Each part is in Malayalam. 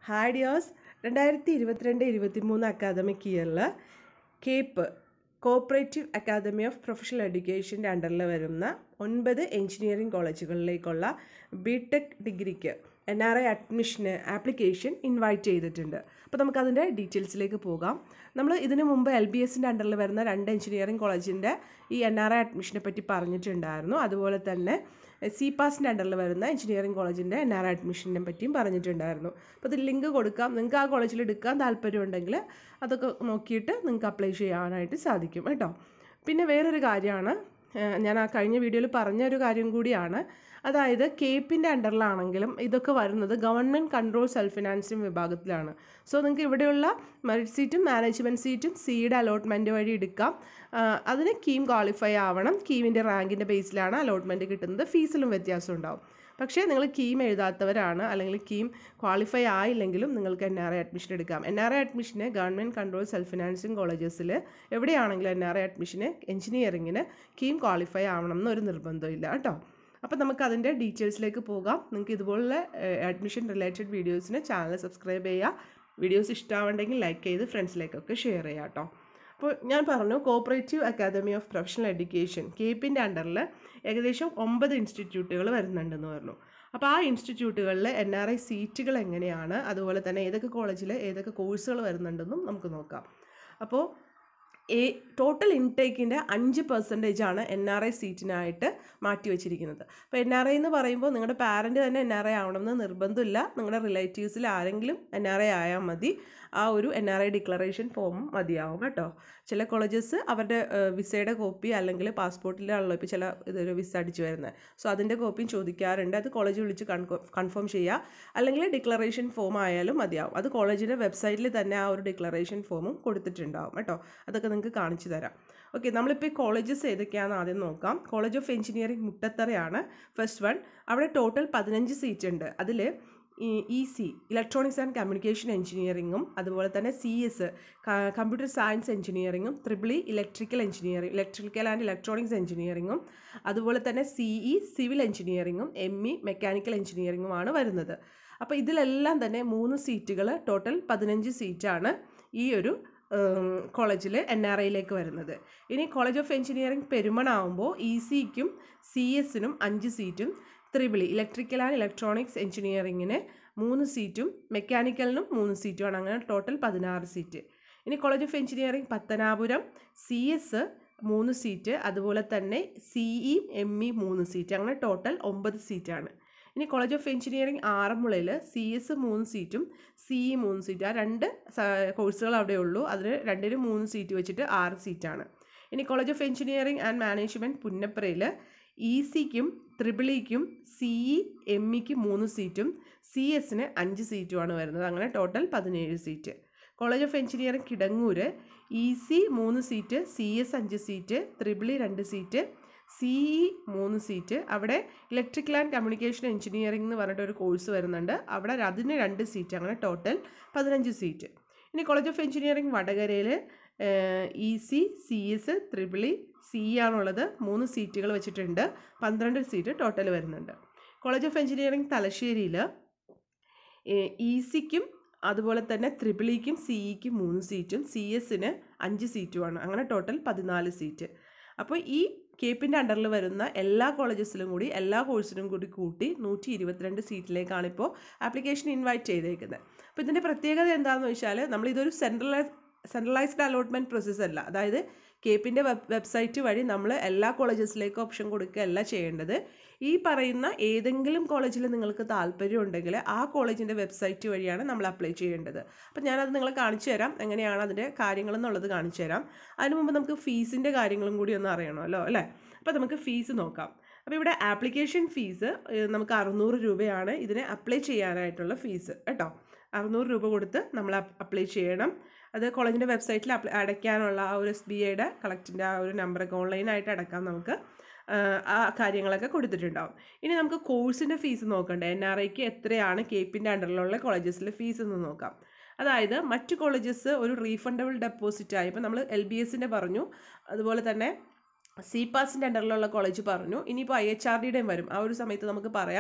ഹായ് ഡിയേഴ്സ് രണ്ടായിരത്തി ഇരുപത്തിരണ്ട് ഇരുപത്തി മൂന്ന് അക്കാദമിക് ഇയറിൽ CAPE cooperative academy of professional എഡ്യൂക്കേഷൻ്റെ അണ്ടറിൽ വരുന്ന ഒൻപത് എഞ്ചിനീയറിംഗ് കോളേജുകളിലേക്കുള്ള ബി ടെക് ഡിഗ്രിക്ക് എൻ ആർ ഐ അഡ്മിഷന് ആപ്ലിക്കേഷൻ ഇൻവൈറ്റ് ചെയ്തിട്ടുണ്ട് അപ്പോൾ നമുക്കതിൻ്റെ ഡീറ്റെയിൽസിലേക്ക് പോകാം നമ്മൾ ഇതിനു മുമ്പ് എൽ ബി എസിൻ്റെ അണ്ടറിൽ വരുന്ന രണ്ട് എഞ്ചിനീയറിംഗ് കോളേജിൻ്റെ ഈ എൻ ആർ ഐ അഡ്മിഷനെ പറ്റി പറഞ്ഞിട്ടുണ്ടായിരുന്നു അതുപോലെ തന്നെ സി പാസിൻ്റെ അണ്ടറിൽ വരുന്ന എഞ്ചിനീയറിംഗ് കോളേജിൻ്റെ എൻ ആർ ഐ അഡ്മിഷനെ പറ്റിയും പറഞ്ഞിട്ടുണ്ടായിരുന്നു അപ്പോൾ ഇതിൽ ലിങ്ക് കൊടുക്കാം നിങ്ങൾക്ക് ആ കോളേജിൽ എടുക്കാൻ താല്പര്യമുണ്ടെങ്കിൽ അതൊക്കെ നോക്കിയിട്ട് നിങ്ങൾക്ക് അപ്ലൈ ചെയ്യാനായിട്ട് സാധിക്കും കേട്ടോ പിന്നെ വേറൊരു കാര്യമാണ് ഏഹ് ഞാൻ ആ കഴിഞ്ഞ വീഡിയോയിൽ പറഞ്ഞ ഒരു കാര്യം കൂടിയാണ് അതായത് കേപ്പിൻ്റെ അണ്ടറിലാണെങ്കിലും ഇതൊക്കെ വരുന്നത് ഗവൺമെൻറ് കൺട്രോൾ സെൽഫ് ഫിനാൻസിങ് വിഭാഗത്തിലാണ് സോ നിങ്ങൾക്ക് ഇവിടെയുള്ള മെറിറ്റ് സീറ്റും മാനേജ്മെൻറ്റ് സീറ്റും സീഡ് അലോട്ട്മെൻറ്റ് വഴി എടുക്കാം ആ, അതിന് കീം ക്വാളിഫൈ ആവണം കീമിൻ്റെ റാങ്കിൻ്റെ ബേസിലാണ് അലോട്ട്മെൻറ്റ് കിട്ടുന്നത് ഫീസിലും വ്യത്യാസം ഉണ്ടാവും പക്ഷേ നിങ്ങൾ കീം എഴുതാത്തവരാണ് അല്ലെങ്കിൽ കീം ക്വാളിഫൈ ആയില്ലെങ്കിലും നിങ്ങൾക്ക് എൻ ആർ ഐ അഡ്മിഷൻ എടുക്കാം എൻ ആർ ഐ അഡ്മിഷന് ഗവൺമെൻറ് കൺട്രോൾ സെൽഫ് ഫിനാൻസിങ് കോളേജസിൽ എവിടെയാണെങ്കിലും എൻ ആർ ഐ അഡ്മിഷന് എഞ്ചിനീയറിങ്ങിന് കീം ക്വാളിഫൈ ആവണം എന്നൊരു നിർബന്ധമില്ല കേട്ടോ അപ്പോൾ നമുക്ക് അതിൻ്റെ ഡീറ്റെയിൽസിലേക്ക് പോകാം നിങ്ങൾക്ക് ഇതുപോലുള്ള അഡ്മിഷൻ റിലേറ്റഡ് വീഡിയോസിന് ചാനൽ സബ്സ്ക്രൈബ് ചെയ്യുക വീഡിയോസ് ഇഷ്ടമാവുണ്ടെങ്കിൽ ലൈക്ക് ചെയ്ത് ഫ്രണ്ട്സിലേക്കൊക്കെ ഷെയർ ചെയ്യാം കേട്ടോ അപ്പോൾ ഞാൻ പറഞ്ഞു cooperative academy of professional education കേപ്പിൻ്റെ അണ്ടറിൽ ഏകദേശം ഒമ്പത് ഇൻസ്റ്റിറ്റ്യൂട്ടുകൾ വരുന്നുണ്ടെന്ന് പറഞ്ഞു അപ്പോൾ ആ ഇൻസ്റ്റിറ്റ്യൂട്ടുകളിൽ എൻ ആർ ഐ സീറ്റുകൾ എങ്ങനെയാണ് അതുപോലെ തന്നെ ഏതൊക്കെ കോളേജിൽ ഏതൊക്കെ കോഴ്സുകൾ വരുന്നുണ്ടെന്നും നമുക്ക് നോക്കാം അപ്പോൾ ഏ ടോട്ടൽ ഇൻടേക്കിൻ്റെ അഞ്ച് പെർസെൻറ്റേജ് ആണ് എൻ ആർ ഐ സീറ്റിനായിട്ട് മാറ്റി വെച്ചിരിക്കുന്നത് അപ്പോൾ എൻ ആർ ഐ എന്ന് പറയുമ്പോൾ നിങ്ങളുടെ പാരൻറ്റ് തന്നെ എൻ ആർ ഐ ആവണമെന്ന് നിർബന്ധമില്ല നിങ്ങളുടെ റിലേറ്റീവ്സിൽ ആരെങ്കിലും എൻ ആർ ഐ ആയാൽ മതി ആ ഒരു N R I declaration form മതിയാവും കേട്ടോ ചില കോളേജസ് അവരുടെ വിസയുടെ കോപ്പി അല്ലെങ്കിൽ പാസ്പോർട്ടിലാണല്ലോ ഇപ്പോൾ ചില ഇതൊരു വിസ അടിച്ച് വരുന്നത് സോ അതിൻ്റെ കോപ്പിയും ചോദിക്കാറുണ്ട് അത് കോളേജ് വിളിച്ച് കൺഫേം ചെയ്യുക അല്ലെങ്കിൽ ഡിക്ലറേഷൻ ഫോം ആയാലും മതിയാവും അത് കോളേജിൻ്റെ വെബ്സൈറ്റിൽ തന്നെ ആ ഒരു ഡിക്ലറേഷൻ ഫോമും കൊടുത്തിട്ടുണ്ടാവും കേട്ടോ അതൊക്കെ നിങ്ങൾക്ക് കാണിച്ചു തരാം ഓക്കെ നമ്മളിപ്പോൾ ഈ കോളേജസ് ഏതൊക്കെയാണെന്ന് ആദ്യം നോക്കാം കോളേജ് ഓഫ് എഞ്ചിനീയറിംഗ് മുട്ടത്തറയാണ് ഫസ്റ്റ് വൺ അവിടെ ടോട്ടൽ പതിനഞ്ച് സീറ്റ് ഉണ്ട് അതിൽ E C electronics and communication എഞ്ചിനീയറിങ്ങും അതുപോലെ തന്നെ സി എസ് കമ്പ്യൂട്ടർ സയൻസ് എഞ്ചിനീയറിങ്ങും triple E electrical engineering electrical and electronics എഞ്ചിനീയറിങ്ങും അതുപോലെ തന്നെ സി ഇ സിവിൽ എഞ്ചിനീയറിങ്ങും എം ഇ മെക്കാനിക്കൽ എഞ്ചിനീയറിങ്ങുമാണ് വരുന്നത് അപ്പോൾ ഇതിലെല്ലാം തന്നെ മൂന്ന് സീറ്റുകൾ ടോട്ടൽ പതിനഞ്ച് സീറ്റാണ് ഈ ഒരു കോളേജിൽ എൻ ആർ ഐയിലേക്ക് വരുന്നത് ഇനി കോളേജ് ഓഫ് എഞ്ചിനീയറിംഗ് പെരുമണാവുമ്പോൾ ഇ സിക്കും സി എസിനും അഞ്ച് സീറ്റും ത്രിബിളി ഇലക്ട്രിക്കൽ ആൻഡ് ഇലക്ട്രോണിക്സ് എഞ്ചിനീയറിങ്ങിന് മൂന്ന് സീറ്റും മെക്കാനിക്കലിനും മൂന്ന് സീറ്റുമാണ് അങ്ങനെ ടോട്ടൽ പതിനാറ് സീറ്റ് ഇനി college of engineering Pathanapuram C S മൂന്ന് സീറ്റ് അതുപോലെ തന്നെ സി ഇ എം ഇ മൂന്ന് സീറ്റ് അങ്ങനെ ടോട്ടൽ ഒമ്പത് സീറ്റാണ് ഇനി കോളേജ് ഓഫ് എഞ്ചിനീയറിംഗ് ആറന്മുളയിൽ സി എസ് മൂന്ന് സീറ്റും സി ഇ മൂന്ന് സീറ്റ് ആ രണ്ട് കോഴ്സുകൾ അവിടെ ഉള്ളൂ അതിന് രണ്ടിനും മൂന്ന് സീറ്റ് വെച്ചിട്ട് ആറ് സീറ്റാണ് ഇനി college of engineering and management പുന്നപ്രയിൽ ഇ സിക്കും ത്രിബിളിക്കും സി ഇ എം ഇക്ക് മൂന്ന് സീറ്റും സി എസിന് അഞ്ച് സീറ്റുമാണ് വരുന്നത് അങ്ങനെ ടോട്ടൽ പതിനേഴ് seat college of engineering Kidangoor E C മൂന്ന് സീറ്റ് സി എസ് അഞ്ച് സീറ്റ് ത്രിബിളി രണ്ട് സീറ്റ് സി ഇ മൂന്ന് സീറ്റ് അവിടെ ഇലക്ട്രിക്കൽ ആൻഡ് കമ്മ്യൂണിക്കേഷൻ എഞ്ചിനീയറിംഗ് എന്ന് പറഞ്ഞിട്ട് ഒരു കോഴ്സ് വരുന്നുണ്ട് അവിടെ അതിന് രണ്ട് സീറ്റ് അങ്ങനെ ടോട്ടൽ പതിനഞ്ച് സീറ്റ് ഇനി കോളേജ് ഓഫ് എഞ്ചിനീയറിംഗ് വടകരയിൽ E C C S triple E C ആണുള്ളത് മൂന്ന് സീറ്റുകൾ വെച്ചിട്ടുണ്ട് പന്ത്രണ്ട് സീറ്റ് ടോട്ടൽ വരുന്നുണ്ട് കോളേജ് ഓഫ് എഞ്ചിനീയറിംഗ് തലശ്ശേരിയിൽ ഇ സിക്കും അതുപോലെ തന്നെ ത്രിബിളിക്കും സി ഇക്കും മൂന്ന് സീറ്റും സി എസിന് അഞ്ച് സീറ്റുമാണ് അങ്ങനെ ടോട്ടൽ പതിനാല് സീറ്റ് അപ്പോൾ ഈ കേപ്പിൻ്റെ അണ്ടറിൽ വരുന്ന എല്ലാ കോളേജസിലും കൂടി എല്ലാ കോഴ്സിനും കൂടി കൂട്ടി നൂറ്റി ഇരുപത്തിരണ്ട് സീറ്റിലേക്കാണ് ഇപ്പോൾ ആപ്ലിക്കേഷൻ ഇൻവൈറ്റ് ചെയ്തേക്കുന്നത് അപ്പോൾ ഇതിൻ്റെ പ്രത്യേകത എന്താണെന്ന് വെച്ചാൽ നമ്മൾ ഇതൊരു സെൻട്രലൈസ് സെൻട്രലൈസ്ഡ് അലോട്ട്മെൻറ്റ് പ്രോസസ്സ് അല്ല അതായത് കേപ്പിൻ്റെ വെബ് വെബ്സൈറ്റ് വഴി നമ്മൾ എല്ലാ കോളേജസിലേക്കും ഓപ്ഷൻ കൊടുക്കുകയല്ല ചെയ്യേണ്ടത് ഈ പറയുന്ന ഏതെങ്കിലും കോളേജിൽ നിങ്ങൾക്ക് താല്പര്യം ഉണ്ടെങ്കിൽ ആ കോളേജിൻ്റെ വെബ്സൈറ്റ് വഴിയാണ് നമ്മൾ അപ്ലൈ ചെയ്യേണ്ടത് അപ്പോൾ ഞാനത് നിങ്ങളെ കാണിച്ചു തരാം എങ്ങനെയാണ് അതിൻ്റെ കാര്യങ്ങളെന്നുള്ളത് കാണിച്ചു തരാം അതിന് മുമ്പ് നമുക്ക് ഫീസിൻ്റെ കാര്യങ്ങളും കൂടി ഒന്ന് അറിയണമല്ലോ അല്ലേ അപ്പോൾ നമുക്ക് ഫീസ് നോക്കാം അപ്പോൾ ഇവിടെ ആപ്ലിക്കേഷൻ ഫീസ് നമുക്ക് അറുന്നൂറ് രൂപയാണ് ഇതിന് അപ്ലൈ ചെയ്യാനായിട്ടുള്ള ഫീസ് കേട്ടോ അറുന്നൂറ് രൂപ കൊടുത്ത് നമ്മൾ അപ്ലൈ ചെയ്യണം അത് കോളേജിൻ്റെ വെബ്സൈറ്റിൽ അപ്ലൈ അടയ്ക്കാനുള്ള ആ ഒരു എസ് ബി ഐയുടെ കളക്റ്റിൻ്റെ ആ ഒരു നമ്പറൊക്കെ ഓൺലൈനായിട്ട് അടക്കാം നമുക്ക് ആ കാര്യങ്ങളൊക്കെ കൊടുത്തിട്ടുണ്ടാവും ഇനി നമുക്ക് കോഴ്സിൻ്റെ ഫീസ് നോക്കണ്ടേ എൻ ആർ ഐക്ക് എത്രയാണ് കേപ്പിൻ്റെ അണ്ടറിലുള്ള കോളേജസിലെ ഫീസ് എന്ന് നോക്കാം അതായത് മറ്റു കോളേജസ് ഒരു റീഫണ്ടബിൾ ഡെപ്പോസിറ്റ് ആയി ഇപ്പോൾ നമ്മൾ എൽ ബി എസിൻ്റെ പറഞ്ഞു അതുപോലെ തന്നെ സി പാസിൻ്റെ അണ്ടറിലുള്ള കോളേജ് പറഞ്ഞു ഇനിയിപ്പോൾ ഐ എച്ച് ആർ ഡിയുടെയും വരും ആ ഒരു സമയത്ത് നമുക്ക് പറയാം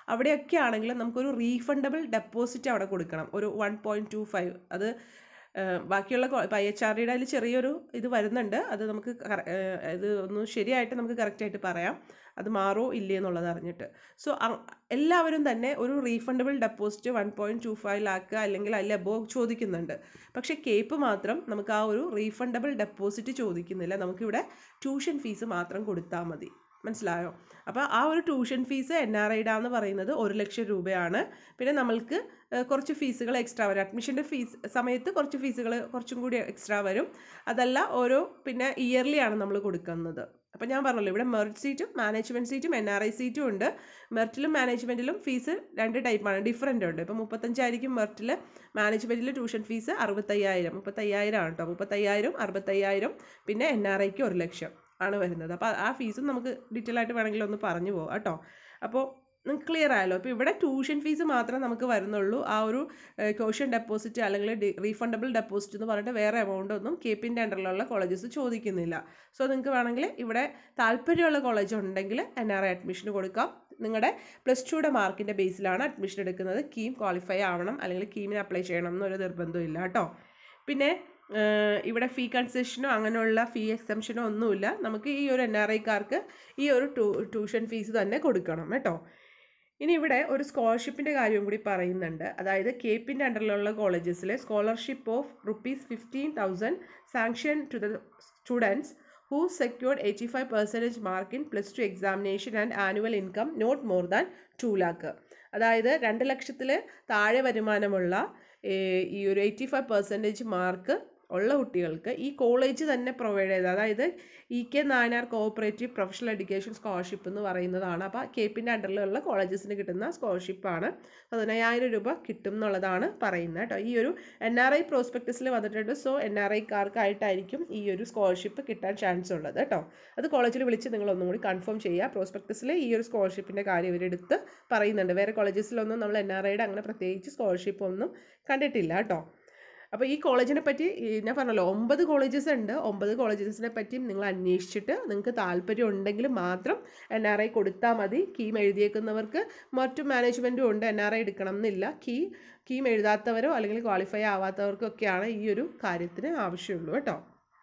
അവിടെയൊക്കെ ആണെങ്കിലും നമുക്കൊരു റീഫണ്ടബിൾ ഡെപ്പോസിറ്റ് അവിടെ കൊടുക്കണം ഒരു വൺ പോയിൻറ്റ് ടു ഫൈവ് അത് ഏഹ്, ബാക്കിയുള്ള ഇപ്പോൾ ഐ എച്ച് ആർ ഡിയുടെ അതിൽ ചെറിയൊരു ഇത് വരുന്നുണ്ട് അത് നമുക്ക് കറ- ഏഹ്, ഇത് ഒന്ന് ശരിയായിട്ട് നമുക്ക് കറക്റ്റായിട്ട് പറയാം അത് മാറോ ഇല്ലേ എന്നുള്ളത് അറിഞ്ഞിട്ട് സോ എല്ലാവരും തന്നെ ഒരു refundable deposit one point two five lakh അല്ലെങ്കിൽ അതിൽ അബോ ചോദിക്കുന്നുണ്ട് പക്ഷേ കേപ്പ് മാത്രം നമുക്ക് ആ ഒരു റീഫണ്ടബിൾ ഡെപ്പോസിറ്റ് ചോദിക്കുന്നില്ല നമുക്കിവിടെ ട്യൂഷൻ ഫീസ് മാത്രം കൊടുത്താൽ മതി മനസ്സിലായോ അപ്പോൾ ആ ഒരു ട്യൂഷൻ ഫീസ് എൻ ആർ ഐയുടെ എന്ന് പറയുന്നത് ഒരു ലക്ഷം രൂപയാണ് പിന്നെ നമ്മൾക്ക് ഏഹ്, കുറച്ച് ഫീസുകൾ എക്സ്ട്രാ വരും അഡ്മിഷൻ്റെ ഫീസ് സമയത്ത് കുറച്ച് ഫീസുകൾ കുറച്ചും കൂടി എക്സ്ട്രാ വരും അതല്ല ഓരോ പിന്നെ ഇയർലി ആണ് നമ്മൾ കൊടുക്കുന്നത് അപ്പോൾ ഞാൻ പറഞ്ഞല്ലോ ഇവിടെ മെറിറ്റ് സീറ്റും മാനേജ്മെൻറ്റ് സീറ്റും എൻ ആർ ഐ സീറ്റും ഉണ്ട് മെറിറ്റിലും മാനേജ്മെൻറ്റിലും ഫീസ് രണ്ട് ടൈപ്പാണ് ഡിഫറൻ്റ് ഉണ്ട് ഇപ്പോൾ മുപ്പത്തഞ്ചായിരിക്കും മെറിറ്റിൽ മാനേജ്മെൻറ്റിൽ ട്യൂഷൻ ഫീസ് അറുപത്തയ്യായിരം മുപ്പത്തയ്യായിരം ആണ് കേട്ടോ മുപ്പത്തയ്യായിരം അറുപത്തയ്യായിരം പിന്നെ എൻ ആർ ഐക്ക് ഒരു ലക്ഷം ആണ് വരുന്നത് അപ്പോൾ ആ ഫീസും നമുക്ക് ഡീറ്റെയിൽ ആയിട്ട് വേണമെങ്കിൽ ഒന്ന് പറഞ്ഞു പോകാം കേട്ടോ അപ്പോൾ നിങ്ങൾക്ക് ക്ലിയർ ആയല്ലോ അപ്പോൾ ഇവിടെ ട്യൂഷൻ ഫീസ് മാത്രമേ നമുക്ക് വരുന്നുള്ളൂ ആ ഒരു കോഷൻ ഡെപ്പോസിറ്റ് അല്ലെങ്കിൽ റീഫണ്ടബിൾ ഡെപ്പോസിറ്റ് എന്ന് പറഞ്ഞിട്ട് വേറെ എമൗണ്ട് ഒന്നും കെ പിൻ്റെ അണ്ടറിലുള്ള കോളേജസ് ചോദിക്കുന്നില്ല സോ നിങ്ങൾക്ക് വേണമെങ്കിൽ ഇവിടെ താല്പര്യമുള്ള കോളേജ് ഉണ്ടെങ്കിൽ എൻ ആർ ഐ അഡ്മിഷന് കൊടുക്കാം നിങ്ങളുടെ പ്ലസ് ടുയുടെ മാർക്കിൻ്റെ ബേസിലാണ് അഡ്മിഷൻ എടുക്കുന്നത് കീം ക്വാളിഫൈ ആവണം അല്ലെങ്കിൽ കീമിന് അപ്ലൈ ചെയ്യണം എന്നൊരു നിർബന്ധമില്ല കേട്ടോ പിന്നെ ഏഹ്, ഇവിടെ ഫീ കൺസെഷനോ അങ്ങനെയുള്ള ഫീ എക്സംഷനോ ഒന്നുമില്ല നമുക്ക് ഈ ഒരു എൻ ആർ ഐക്കാർക്ക് ഈ ഒരു ട്യൂ ട്യൂഷൻ ഫീസ് തന്നെ കൊടുക്കണം കേട്ടോ ഇനി ഇവിടെ ഒരു സ്കോളർഷിപ്പിൻ്റെ കാര്യം കൂടി പറയുന്നുണ്ട് അതായത് കെ പിൻ്റെ അണ്ടറിലുള്ള കോളേജസിലെ scholarship of rupees fifteen thousand sanction to the students who secured eighty five percentage mark in plus two examination and annual income not more than two lakh അതായത് രണ്ട് ലക്ഷത്തിൽ താഴെ വരുമാനമുള്ള ഏഹ്, ഈ ഒരു എയ്റ്റി ഫൈവ് പെർസെൻറ്റേജ് മാർക്ക് ഉള്ള കുട്ടികൾക്ക് ഈ കോളേജ് തന്നെ പ്രൊവൈഡ് ചെയ്ത് അതായത് E K Nayanar cooperative professional education scholarship എന്ന് പറയുന്നതാണ് അപ്പോൾ കെ പിൻ്റെ അണ്ടറിലുള്ള കോളേജസിന് കിട്ടുന്ന സ്കോളർഷിപ്പാണ് പതിനയ്യായിരം രൂപ കിട്ടും എന്നുള്ളതാണ് പറയുന്നത് കേട്ടോ ഈ ഒരു എൻ ആർ ഐ പ്രോസ്പെക്ടസിൽ വന്നിട്ടുണ്ട് സോ എൻ ആർ ഐക്കാർക്കായിട്ടായിരിക്കും ഈ ഒരു സ്കോളർഷിപ്പ് കിട്ടാൻ ചാൻസ് ഉള്ളത് കേട്ടോ അത് കോളേജിൽ വിളിച്ച് നിങ്ങൾ ഒന്നും കൂടി കൺഫേം ചെയ്യുക പ്രോസ്പെക്ടസിൽ ഈ ഒരു സ്കോളർഷിപ്പിൻ്റെ കാര്യം ഇവരെടുത്ത് പറയുന്നുണ്ട് വേറെ കോളേജസിലൊന്നും നമ്മൾ എൻ ആർ ഐയുടെ അങ്ങനെ പ്രത്യേകിച്ച് സ്കോളർഷിപ്പ് ഒന്നും കണ്ടിട്ടില്ല കേട്ടോ അപ്പോൾ ഈ കോളേജിനെ പറ്റി ഈ ഞാൻ പറഞ്ഞല്ലോ ഒമ്പത് കോളേജസ് ഉണ്ട് ഒമ്പത് കോളേജസിനെ പറ്റിയും നിങ്ങൾ അന്വേഷിച്ചിട്ട് നിങ്ങൾക്ക് താല്പര്യം ഉണ്ടെങ്കിൽ മാത്രം എൻ ആർ ഐ കൊടുത്താൽ മതി കീം എഴുതിയേക്കുന്നവർക്ക് മറ്റു മാനേജ്മെൻറ്റും ഉണ്ട് എൻ ആർ ഐ എടുക്കണം എന്നില്ല കീ കീം എഴുതാത്തവരോ അല്ലെങ്കിൽ ക്വാളിഫൈ ആവാത്തവർക്കൊക്കെയാണ് ഈ ഒരു കാര്യത്തിന് ആവശ്യമുള്ളൂ കേട്ടോ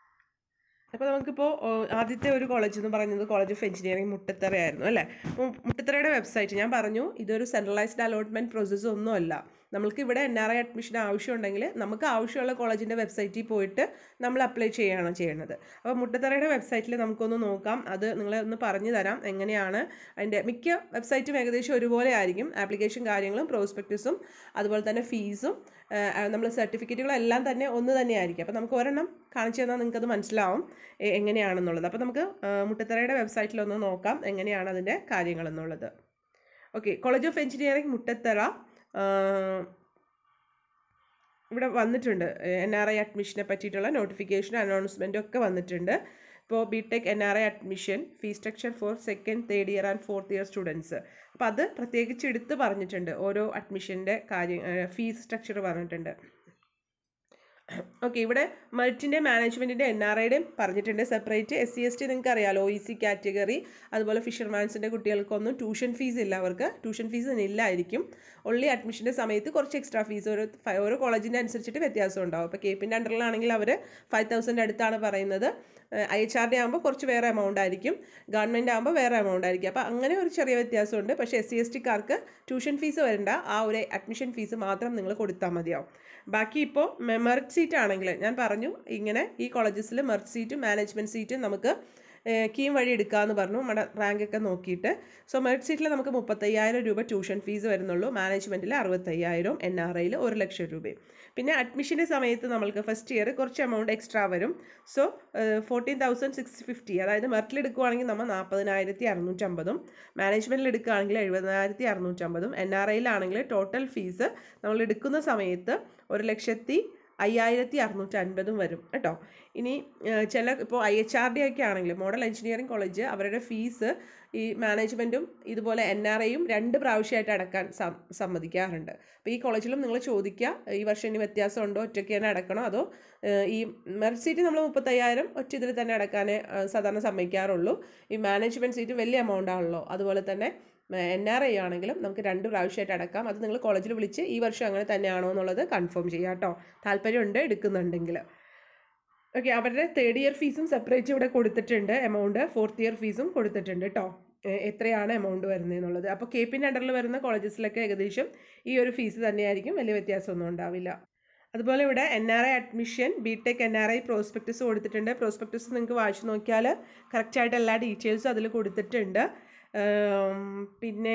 അപ്പോൾ നമുക്കിപ്പോൾ ആദ്യത്തെ ഒരു കോളേജ് എന്ന് പറയുന്നത് കോളേജ് ഓഫ് എഞ്ചിനീയറിംഗ് മുട്ടത്തറയായിരുന്നു അല്ലേ അപ്പോൾ മുട്ടത്തറയുടെ വെബ്സൈറ്റ് ഞാൻ പറഞ്ഞു ഇതൊരു സെൻട്രലൈസ്ഡ് അലോട്ട്മെൻറ്റ് പ്രോസസ്സ് ഒന്നുമല്ല നമ്മൾക്ക് ഇവിടെ എൻ ആർ ഐ അഡ്മിഷൻ ആവശ്യമുണ്ടെങ്കിൽ നമുക്ക് ആവശ്യമുള്ള കോളേജിൻ്റെ വെബ്സൈറ്റിൽ പോയിട്ട് നമ്മൾ അപ്ലൈ ചെയ്യുകയാണ് ചെയ്യുന്നത് അപ്പോൾ മുട്ടത്തറയുടെ വെബ്സൈറ്റിൽ നമുക്കൊന്ന് നോക്കാം അത് നിങ്ങളെ ഒന്ന് പറഞ്ഞു തരാം എങ്ങനെയാണ് അതിൻ്റെ മിക്ക വെബ്സൈറ്റും ഏകദേശം ഒരുപോലെ ആയിരിക്കും ആപ്ലിക്കേഷൻ കാര്യങ്ങളും പ്രോസ്പെക്ടസും അതുപോലെ തന്നെ ഫീസും നമ്മൾ സർട്ടിഫിക്കറ്റുകളും എല്ലാം തന്നെ ഒന്ന് തന്നെ ആയിരിക്കും അപ്പോൾ നമുക്ക് ഒരെണ്ണം കാണിച്ചു തന്നാൽ നിങ്ങൾക്കത് മനസ്സിലാവും എ- എങ്ങനെയാണെന്നുള്ളത് അപ്പോൾ നമുക്ക് ആ, മുട്ടത്തറയുടെ വെബ്സൈറ്റിലൊന്ന് നോക്കാം എങ്ങനെയാണ് അതിൻ്റെ കാര്യങ്ങളെന്നുള്ളത് okay college of engineering Muttathara ആ, ഇവിടെ വന്നിട്ടുണ്ട് എൻ ആർ ഐ അഡ്മിഷനെ പറ്റിയിട്ടുള്ള നോട്ടിഫിക്കേഷൻ അനൗൺസ്മെൻറ്റും ഒക്കെ വന്നിട്ടുണ്ട് ഇപ്പോൾ B tech N R I admission fee structure for second third year and fourth year students അപ്പോൾ അത് പ്രത്യേകിച്ച് എടുത്ത് പറഞ്ഞിട്ടുണ്ട് ഓരോ അഡ്മിഷൻ്റെ കാര്യം ഫീസ് സ്ട്രക്ചർ പറഞ്ഞിട്ടുണ്ട് ഓക്കെ ഇവിടെ മെറിറ്റിൻ്റെ മാനേജ്മെൻറ്റിൻ്റെ എൻ ആർ ഐയുടെയും പറഞ്ഞിട്ടുണ്ട് separate S C S T നിങ്ങൾക്ക് അറിയാലോ ഒ ഇ സി കാറ്റഗറി അതുപോലെ ഫിഷർമാൻസിൻ്റെ കുട്ടികൾക്കൊന്നും ട്യൂഷൻ ഫീസ് ഇല്ല അവർക്ക് ട്യൂഷൻ ഫീസ് ഇല്ലായിരിക്കും ഒള്ളി അഡ്മിഷൻ്റെ സമയത്ത് കുറച്ച് എക്സ്ട്രാ ഫീസ് ഓരോ ഫ- ഓരോ കോളേജിൻ്റെ അനുസരിച്ചിട്ട് വ്യത്യാസം ഉണ്ടാവും ഇപ്പോൾ കെ പിൻ്റെ അണ്ടറിലാണെങ്കിൽ അവർ ഫൈവ് തൗസൻഡ് അടുത്താണ് പറയുന്നത് ഐ എച്ച് ആർ ഡി ആകുമ്പോൾ കുറച്ച് വേറെ എമൗണ്ട് ആയിരിക്കും ഗവൺമെൻറ് ആകുമ്പോൾ വേറെ എമൗണ്ട് ആയിരിക്കും അപ്പോൾ അങ്ങനെ ഒരു ചെറിയ വ്യത്യാസമുണ്ട് പക്ഷേ എസ് സി എസ് ടിക്കാർക്ക് ട്യൂഷൻ ഫീസ് വരണ്ട ആ ഒരു അഡ്മിഷൻ ഫീസ് മാത്രം നിങ്ങൾ കൊടുത്താൽ മതിയാവും ബാക്കി ഇപ്പോൾ മെറിറ്റ് സീറ്റ് ആണെങ്കിൽ ഞാൻ പറഞ്ഞു ഇങ്ങനെ ഈ കോളേജസിൽ മെറിറ്റ് സീറ്റും മാനേജ്മെൻറ്റ് സീറ്റും നമുക്ക് കീം വഴി എടുക്കാമെന്ന് പറഞ്ഞു നമ്മുടെ റാങ്ക് ഒക്കെ നോക്കിയിട്ട് സോ മെറിറ്റ് സീറ്റിൽ നമുക്ക് മുപ്പത്തയ്യായിരം രൂപ ട്യൂഷൻ ഫീസ് വരുന്നുള്ളൂ മാനേജ്മെൻറ്റിൽ അറുപത്തയ്യായിരം എൻ ആർ ഐയിൽ ഒരു ലക്ഷം രൂപയും പിന്നെ അഡ്മിഷൻ്റെ സമയത്ത് നമ്മൾക്ക് ഫസ്റ്റ് ഇയർ കുറച്ച് എമൗണ്ട് എക്സ്ട്രാ വരും so fourteen thousand six fifty അതായത് മെറിറ്റിൽ എടുക്കുകയാണെങ്കിൽ നമ്മൾ നാൽപ്പതിനായിരത്തി അറുന്നൂറ്റമ്പതും മാനേജ്മെൻറ്റിൽ എടുക്കുകയാണെങ്കിൽ എഴുപതിനായിരത്തി അറുന്നൂറ്റമ്പതും എൻ ആർ ഐയിലാണെങ്കിൽ ടോട്ടൽ ഫീസ് നമ്മൾ എടുക്കുന്ന സമയത്ത് ഒരു ലക്ഷത്തി അയ്യായിരത്തി അറുന്നൂറ്റി അൻപതും വരും കേട്ടോ ഇനി ഏഹ്, ചില ഇപ്പോൾ ഐ എച്ച് ആർ ഡി ഒക്കെ ആണെങ്കിൽ മോഡൽ എഞ്ചിനീയറിംഗ് കോളേജ് അവരുടെ ഫീസ് ഈ മാനേജ്മെൻറ്റും ഇതുപോലെ എൻ ആർ ഐയും രണ്ട് പ്രാവശ്യമായിട്ട് അടക്കാൻ സം സമ്മതിക്കാറുണ്ട് അപ്പോൾ ഈ കോളേജിലും നിങ്ങൾ ചോദിക്കുക ഈ വർഷം ഇനി വ്യത്യാസം ഉണ്ടോ ഒറ്റയ്ക്ക് തന്നെ അടക്കണോ അതോ ഏഹ്, ഈ മെറിറ്റ് സീറ്റ് നമ്മൾ മുപ്പത്തയ്യായിരം ഒറ്റ ഇതിൽ തന്നെ അടക്കാനേ ഏഹ്, സാധാരണ സമ്മതിക്കാറുള്ളൂ ഈ മാനേജ്മെൻറ്റ് സീറ്റ് വലിയ എമൗണ്ട് ആണല്ലോ അതുപോലെ തന്നെ എൻ ആർ ഐ ആണെങ്കിലും നമുക്ക് രണ്ട് പ്രാവശ്യമായിട്ട് അടക്കാം അത് നിങ്ങൾ കോളേജിൽ വിളിച്ച് ഈ വർഷം അങ്ങനെ തന്നെയാണോ എന്നുള്ളത് കൺഫേം ചെയ്യാം കേട്ടോ താല്പര്യമുണ്ട് എടുക്കുന്നുണ്ടെങ്കിൽ ഓക്കെ അവരുടെ തേർഡ് ഇയർ ഫീസും സെപ്പറേറ്റ് ഇവിടെ കൊടുത്തിട്ടുണ്ട് എമൗണ്ട് ഫോർത്ത് ഇയർ ഫീസും കൊടുത്തിട്ടുണ്ട് കേട്ടോ എ- എത്രയാണ് എമൗണ്ട് വരുന്നത് എന്നുള്ളത് അപ്പോൾ കെ പിൻ്റെ അണ്ടറിൽ വരുന്ന കോളേജസിലൊക്കെ ഏകദേശം ഈ ഒരു ഫീസ് തന്നെയായിരിക്കും വലിയ വ്യത്യാസമൊന്നും ഉണ്ടാവില്ല അതുപോലെ ഇവിടെ N R I admission B tech N R I prospectus കൊടുത്തിട്ടുണ്ട് പ്രോസ്പെക്ടസ് നിങ്ങൾക്ക് വായിച്ചു നോക്കിയാൽ കറക്റ്റായിട്ട് എല്ലാ ഡീറ്റെയിൽസും അതിൽ കൊടുത്തിട്ടുണ്ട് ഉം, പിന്നെ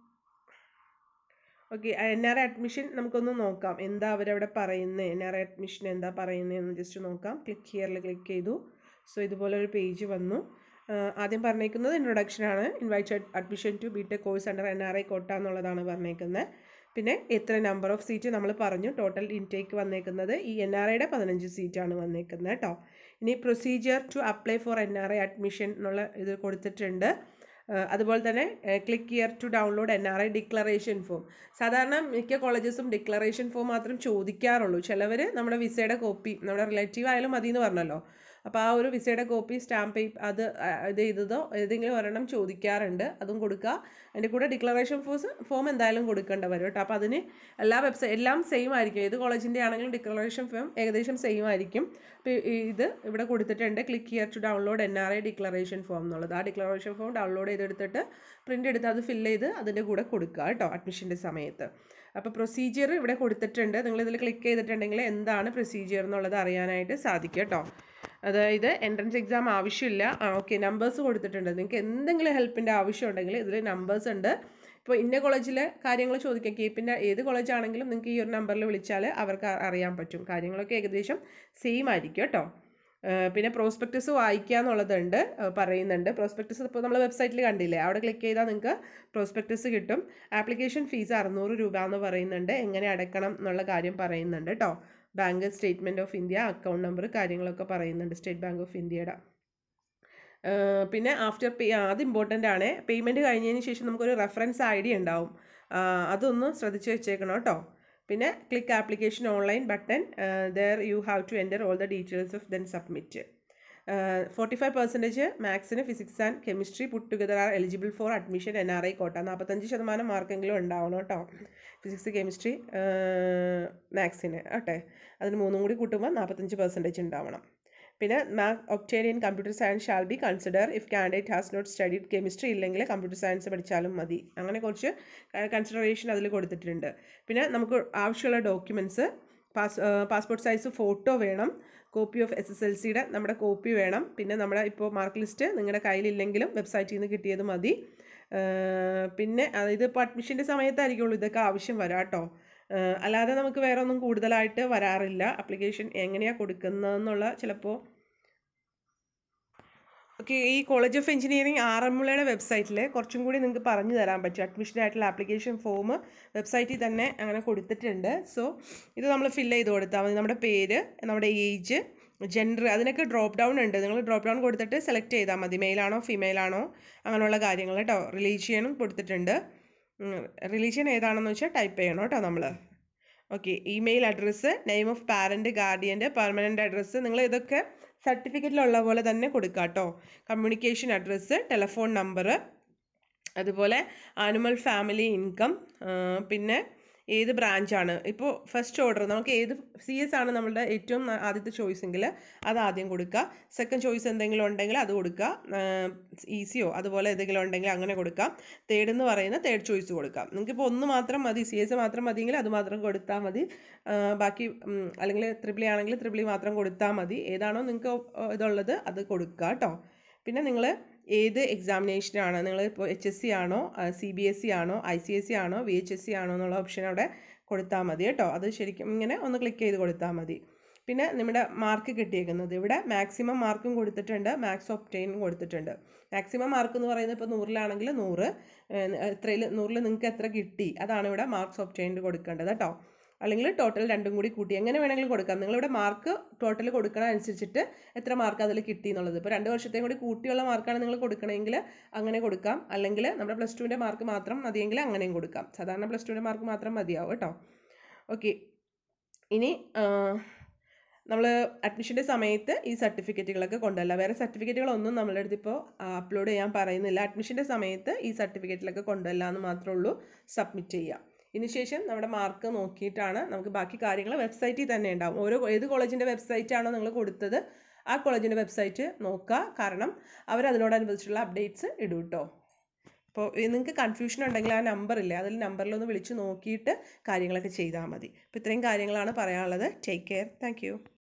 okay N R I admission നമുക്കൊന്ന് നോക്കാം എന്താ അവരവിടെ പറയുന്നത് എൻ ആർ ഐ അഡ്മിഷൻ എന്താ പറയുന്നതെന്ന് ജസ്റ്റ് നോക്കാം ക്ലിക്ക് ഹിയറിൽ ക്ലിക്ക് ചെയ്തു സോ ഇതുപോലെ ഒരു പേജ് വന്നു ആ, ആദ്യം പറഞ്ഞേക്കുന്നത് ഇൻട്രൊഡക്ഷൻ ആണ് invited admission to B tech course under N R I quota എന്നുള്ളതാണ് പറഞ്ഞേക്കുന്നത് പിന്നെ എത്ര നമ്പർ ഓഫ് സീറ്റ് നമ്മൾ പറഞ്ഞു ടോട്ടൽ ഇൻടേക്ക് വന്നേക്കുന്നത് ഈ എൻ ആർ ഐയുടെ പതിനഞ്ച് സീറ്റാണ് വന്നേക്കുന്നത് കേട്ടോ ഇനി procedure to apply for N R I admission എന്നുള്ള ഇത് കൊടുത്തിട്ടുണ്ട് ആ, അതുപോലെ തന്നെ click here to download N R I declaration form സാധാരണ മിക്ക കോളേജസും ഡിക്ലറേഷൻ ഫോം മാത്രം ചോദിക്കാറുള്ളൂ ചിലവർ നമ്മുടെ വിസയുടെ കോപ്പി നമ്മുടെ റിലേറ്റീവ് ആയാലും മതി എന്ന് പറഞ്ഞല്ലോ അപ്പോൾ ആ ഒരു വിസയുടെ കോപ്പി സ്റ്റാമ്പ് പേപ്പർ അത് ആ, ഇത് ചെയ്തതോ ഏതെങ്കിലും ഒരെണ്ണം ചോദിക്കാറുണ്ട് അതും കൊടുക്കുക അതിൻ്റെ കൂടെ ഡിക്ലറേഷൻ ഫോസ് ഫോം എന്തായാലും കൊടുക്കേണ്ട വരും കേട്ടോ അപ്പോൾ അതിന് എല്ലാ വെബ്സൈറ്റ് എല്ലാം സെയിം ആയിരിക്കും ഏത് കോളേജിൻ്റെ ആണെങ്കിലും ഡിക്ലറേഷൻ ഫോം ഏകദേശം സെയിം ആയിരിക്കും അപ്പോൾ ഇത് ഇവിടെ കൊടുത്തിട്ടുണ്ട് click here to download N R I declaration form എന്നുള്ളത് ആ ഡിക്ലറേഷൻ ഫോം ഡൗൺലോഡ് ചെയ്തെടുത്തിട്ട് പ്രിൻ്റ് എടുത്ത് അത് ഫില്ല് ചെയ്ത് അതിൻ്റെ കൂടെ കൊടുക്കുക കേട്ടോ അഡ്മിഷൻ്റെ സമയത്ത് അപ്പോൾ പ്രൊസീജിയർ ഇവിടെ കൊടുത്തിട്ടുണ്ട് നിങ്ങൾ ഇതിൽ ക്ലിക്ക് ചെയ്തിട്ടുണ്ടെങ്കിൽ എന്താണ് പ്രൊസീജിയർ എന്നുള്ളത് അറിയാനായിട്ട് സാധിക്കും കേട്ടോ അതായത് എൻട്രൻസ് എക്സാം ആവശ്യമില്ല ആ ഓക്കെ നമ്പേഴ്സ് കൊടുത്തിട്ടുണ്ട് നിങ്ങൾക്ക് എന്തെങ്കിലും ഹെൽപ്പിൻ്റെ ആവശ്യം ഉണ്ടെങ്കിൽ ഇതിൽ നമ്പേഴ്സ് ഉണ്ട് ഇപ്പോൾ ഇന്ന കോളേജിലെ കാര്യങ്ങൾ ചോദിക്കാം കേപ്പിൻ്റെ ഏത് കോളേജ് ആണെങ്കിലും നിങ്ങൾക്ക് ഈ ഒരു നമ്പറിൽ വിളിച്ചാൽ അവർക്ക് അ- അറിയാൻ പറ്റും കാര്യങ്ങളൊക്കെ ഏകദേശം സെയിം ആയിരിക്കും കേട്ടോ ആ, പിന്നെ പ്രോസ്പെക്ടസ് വായിക്കുക എന്നുള്ളതുണ്ട് ആ, പറയുന്നുണ്ട് പ്രോസ്പെക്ടസ് ഇപ്പോൾ നമ്മൾ വെബ്സൈറ്റിൽ കണ്ടില്ലേ അവിടെ ക്ലിക്ക് ചെയ്താൽ നിങ്ങൾക്ക് പ്രോസ്പെക്ടസ് കിട്ടും ആപ്ലിക്കേഷൻ ഫീസ് അറുന്നൂറ് രൂപ എന്ന് പറയുന്നുണ്ട് എങ്ങനെ അടയ്ക്കണം എന്നുള്ള കാര്യം പറയുന്നുണ്ട് കേട്ടോ bank statement of India account number കാര്യങ്ങളൊക്കെ പറയുന്നുണ്ട് സ്റ്റേറ്റ് ബാങ്ക് ഓഫ് ഇന്ത്യയുടെ ഏഹ് പിന്നെ ആഫ്റ്റർ പേ അത് ഇമ്പോർട്ടൻ്റ് ആണ് പേയ്മെൻറ്റ് കഴിഞ്ഞതിന് ശേഷം നമുക്കൊരു റെഫറൻസ് ഐ ഡി ഉണ്ടാവും ആ, അതൊന്ന് ശ്രദ്ധിച്ച് വെച്ചേക്കണം കേട്ടോ പിന്നെ click application online button there you have to enter all the details of then submit forty five percentage മാത്സിന് physics and chemistry put together are eligible for admission N R I quota നാൽപ്പത്തഞ്ച് ശതമാനം മാർക്കെങ്കിലും ഉണ്ടാവണം കേട്ടോ ഫിസിക്സ് കെമിസ്ട്രി മാത്സിന് ആട്ടെ അതിന് മൂന്നും കൂടി കൂട്ടുമ്പോൾ നാൽപ്പത്തഞ്ച് പെർസെൻറ്റേജ് ഉണ്ടാവണം പിന്നെ mark obtained in computer science shall be consider if candidate has not studied chemistry ഇല്ലെങ്കിൽ കമ്പ്യൂട്ടർ സയൻസ് പഠിച്ചാലും മതി അങ്ങനെ കുറച്ച് കൺസിഡറേഷൻ അതിൽ കൊടുത്തിട്ടുണ്ട് പിന്നെ നമുക്ക് ആവശ്യമുള്ള documents pass passport size photo വേണം copy of S S L സിയുടെ നമ്മുടെ കോപ്പി വേണം പിന്നെ നമ്മുടെ ഇപ്പോൾ മാർക്ക് ലിസ്റ്റ് നിങ്ങളുടെ കയ്യിലില്ലെങ്കിലും വെബ്സൈറ്റിൽ നിന്ന് കിട്ടിയത് മതി ഏഹ് പിന്നെ ഇത് ഇപ്പോൾ അഡ്മിഷൻ്റെ സമയത്തായിരിക്കുള്ളൂ ഇതൊക്കെ ആവശ്യം വരാം കേട്ടോ ഏഹ് അല്ലാതെ നമുക്ക് വേറെ ഒന്നും കൂടുതലായിട്ട് വരാറില്ല ആപ്ലിക്കേഷൻ എങ്ങനെയാണ് കൊടുക്കുന്നതെന്നുള്ള ചിലപ്പോൾ ഓക്കെ ഈ കോളേജ് ഓഫ് എഞ്ചിനീയറിംഗ് ആറന്മുളയുടെ വെബ്സൈറ്റിൽ കുറച്ചും കൂടി നിങ്ങൾക്ക് പറഞ്ഞു തരാൻ പറ്റും അഡ്മിഷനായിട്ടുള്ള ആപ്ലിക്കേഷൻ ഫോം വെബ്സൈറ്റിൽ തന്നെ അങ്ങനെ കൊടുത്തിട്ടുണ്ട് സോ ഇത് നമ്മൾ ഫില്ല് ചെയ്ത് കൊടുത്താൽ മതി നമ്മുടെ പേര് നമ്മുടെ ഏജ് ജെൻഡർ അതിനൊക്കെ ഡ്രോപ്പ് ഡൗൺ ഉണ്ട് നിങ്ങൾ ഡ്രോപ്പ് ഡൗൺ കൊടുത്തിട്ട് സെലക്ട് ചെയ്താൽ മതി മെയിലാണോ ഫീമെയിലാണോ അങ്ങനെയുള്ള കാര്യങ്ങൾ കേട്ടോ റിലീജിയനും കൊടുത്തിട്ടുണ്ട് റിലീജിയൻ ഏതാണെന്ന് വെച്ചാൽ ടൈപ്പ് ചെയ്യണം കേട്ടോ നമ്മൾ okay email address name of parent ഗാർഡിയൻ്റെ പെർമനൻ്റ് അഡ്രസ്സ് നിങ്ങൾ ഇതൊക്കെ സർട്ടിഫിക്കറ്റിലുള്ള പോലെ തന്നെ കൊടുക്കുക കേട്ടോ കമ്മ്യൂണിക്കേഷൻ അഡ്രസ്സ് ടെലിഫോൺ നമ്പർ അതുപോലെ ആനിമൽ ഫാമിലി ഇൻകം പിന്നെ ഏത് ബ്രാഞ്ചാണ് ഇപ്പോൾ ഫസ്റ്റ് ഓർഡർ നമുക്ക് ഏത് സി എസ് ആണ് നമ്മളുടെ ഏറ്റവും ന- ആദ്യത്തെ ചോയ്സ് എങ്കിൽ അത് ആദ്യം കൊടുക്കുക സെക്കൻഡ് ചോയ്സ് എന്തെങ്കിലും ഉണ്ടെങ്കിൽ അത് കൊടുക്കുക ഈസിയോ അതുപോലെ എന്തെങ്കിലും ഉണ്ടെങ്കിൽ അങ്ങനെ കൊടുക്കാം തേർഡ് എന്ന് പറയുന്ന തേർഡ് ചോയ്സ് കൊടുക്കാം നിങ്ങൾക്ക് ഇപ്പോൾ ഒന്ന് മാത്രം മതി സി എസ് മാത്രം മതിയെങ്കിൽ അത് മാത്രം കൊടുത്താൽ മതി ആ, ബാക്കി ഉം, അല്ലെങ്കിൽ ത്രിബിളി ആണെങ്കിൽ ത്രിബിളി മാത്രം കൊടുത്താൽ മതി ഏതാണോ നിങ്ങൾക്ക് ഇതുള്ളത് അത് കൊടുക്കുക കേട്ടോ പിന്നെ നിങ്ങൾ ഏത് എക്സാമിനേഷനാണ് നിങ്ങൾ ഇപ്പോൾ എച്ച് എസ് സി ആണോ സി ബി എസ് സി ആണോ ഐ സി എസ് സി ആണോ വി എച്ച് എസ് സി ആണോ എന്നുള്ള ഓപ്ഷൻ അവിടെ കൊടുത്താൽ മതി കേട്ടോ അത് ശരിക്കും ഇങ്ങനെ ഒന്ന് ക്ലിക്ക് ചെയ്ത് കൊടുത്താൽ മതി പിന്നെ നമ്മുടെ മാർക്ക് കിട്ടിയേക്കുന്നത് ഇവിടെ മാക്സിമം മാർക്കും കൊടുത്തിട്ടുണ്ട് മാക്സ് ഒപ്റ്റൈനും കൊടുത്തിട്ടുണ്ട് മാക്സിമം മാർക്ക് എന്ന് പറയുന്നത് ഇപ്പോൾ നൂറിലാണെങ്കിൽ നൂറ് എത്രയിൽ നൂറിൽ നിങ്ങൾക്ക് എത്ര കിട്ടി അതാണ് ഇവിടെ മാർക്സ് ഒപ്റ്റൈൻഡ് കൊടുക്കേണ്ടത് കേട്ടോ അല്ലെങ്കിൽ ടോട്ടൽ രണ്ടും കൂടി കൂട്ടി എങ്ങനെ വേണമെങ്കിലും കൊടുക്കാം നിങ്ങളിവിടെ മാർക്ക് ടോട്ടൽ കൊടുക്കണ അനുസരിച്ചിട്ട് എത്ര മാർക്ക് അതിൽ കിട്ടി എന്നുള്ളത് ഇപ്പോൾ രണ്ട് വർഷത്തെയും കൂടി കൂട്ടിയുള്ള മാർക്കാണ് നിങ്ങൾ കൊടുക്കണമെങ്കിൽ അങ്ങനെ കൊടുക്കാം അല്ലെങ്കിൽ നമ്മുടെ പ്ലസ് ടുവിൻ്റെ മാർക്ക് മാത്രം മതിയെങ്കിൽ അങ്ങനെയും കൊടുക്കാം സാധാരണ പ്ലസ് ടുവിൻ്റെ മാർക്ക് മാത്രം മതിയാവും കേട്ടോ ഓക്കെ ഇനി ആ, നമ്മൾ അഡ്മിഷൻ്റെ സമയത്ത് ഈ സർട്ടിഫിക്കറ്റുകളൊക്കെ കൊണ്ടുവരില്ല വേറെ സർട്ടിഫിക്കറ്റുകളൊന്നും നമ്മളുടെ അടുത്ത് ഇപ്പോൾ അപ്ലോഡ് ചെയ്യാൻ പറയുന്നില്ല അഡ്മിഷൻ്റെ സമയത്ത് ഈ സർട്ടിഫിക്കറ്റിലൊക്കെ കൊണ്ടുവരില്ല എന്ന് മാത്രമേ ഉള്ളൂ സബ്മിറ്റ് ചെയ്യുക ഇതിനുശേഷം നമ്മുടെ മാർക്ക് നോക്കിയിട്ടാണ് നമുക്ക് ബാക്കി കാര്യങ്ങൾ വെബ്സൈറ്റിൽ തന്നെ ഉണ്ടാവും ഓരോ ഏത് കോളേജിൻ്റെ വെബ്സൈറ്റ് ആണോ നിങ്ങൾ കൊടുത്തത് ആ കോളേജിൻ്റെ വെബ്സൈറ്റ് നോക്കുക കാരണം അവർ അതിനോടനുബന്ധിച്ചുള്ള അപ്ഡേറ്റ്സ് ഇടും കേട്ടോ അപ്പോൾ നിങ്ങൾക്ക് കൺഫ്യൂഷൻ ഉണ്ടെങ്കിൽ ആ നമ്പർ ഇല്ലേ അതിൽ നമ്പറിലൊന്ന് വിളിച്ച് നോക്കിയിട്ട് കാര്യങ്ങളൊക്കെ ചെയ്താൽ മതി അപ്പോൾ ഇത്രയും കാര്യങ്ങളാണ് പറയാനുള്ളത് ടേക്ക് കെയർ താങ്ക്